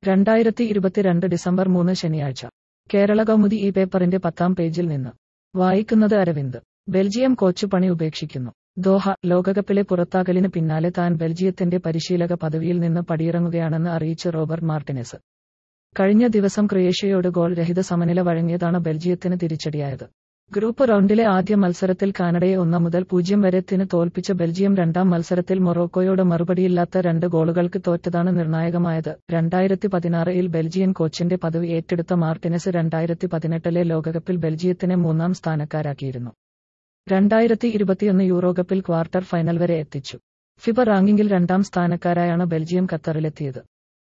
രണ്ടായിരത്തി ഇരുപത്തിരണ്ട് ഡിസംബർ മൂന്ന് ശനിയാഴ്ച കേരള കൗമുദി ഈ പേപ്പറിന്റെ പത്താം പേജിൽ നിന്ന് വായിക്കുന്നത് അരവിന്ദ് ബെൽജിയം കോച്ച് പണി ഉപേക്ഷിക്കുന്നു ദോഹ ലോകകപ്പിലെ പുറത്താകലിന് പിന്നാലെ താൻ ബെൽജിയത്തിന്റെ പരിശീലക പദവിയിൽ നിന്ന് പടിയിറങ്ങുകയാണെന്ന് അറിയിച്ച് റോബർട്ട് മാർട്ടിനെസ് കഴിഞ്ഞ ദിവസം ക്രൊയേഷ്യയോട് ഗോൾ രഹിത സമനില വഴങ്ങിയതാണ് ബെൽജിയത്തിന് തിരിച്ചടിയായത് ഗ്രൂപ്പ് റൗണ്ടിലെ ആദ്യ മത്സരത്തിൽ കാനഡയെ ഒന്ന് മുതൽ പൂജ്യം വരെത്തിന് തോൽപ്പിച്ച ബെൽജിയം രണ്ടാം മത്സരത്തിൽ മൊറോക്കോയോട് മറുപടിയില്ലാത്ത രണ്ട് ഗോളുകൾക്ക് തോറ്റതാണ് നിർണായകമായത് രണ്ടായിരത്തി പതിനാറിൽ ബെൽജിയൻ കോച്ചിന്റെ പദവി ഏറ്റെടുത്ത മാർട്ടിനസ് രണ്ടായിരത്തി പതിനെട്ടിലെ ലോകകപ്പിൽ ബെൽജിയത്തിനെ മൂന്നാം സ്ഥാനക്കാരാക്കിയിരുന്നു രണ്ടായിരത്തി ഇരുപത്തിയൊന്ന് യൂറോകപ്പിൽ ക്വാർട്ടർ ഫൈനൽ വരെ എത്തിച്ചു ഫിബ റാങ്കിങ്ങിൽ രണ്ടാം സ്ഥാനക്കാരായാണ് ബെൽജിയം ഖത്തറിലെത്തിയത്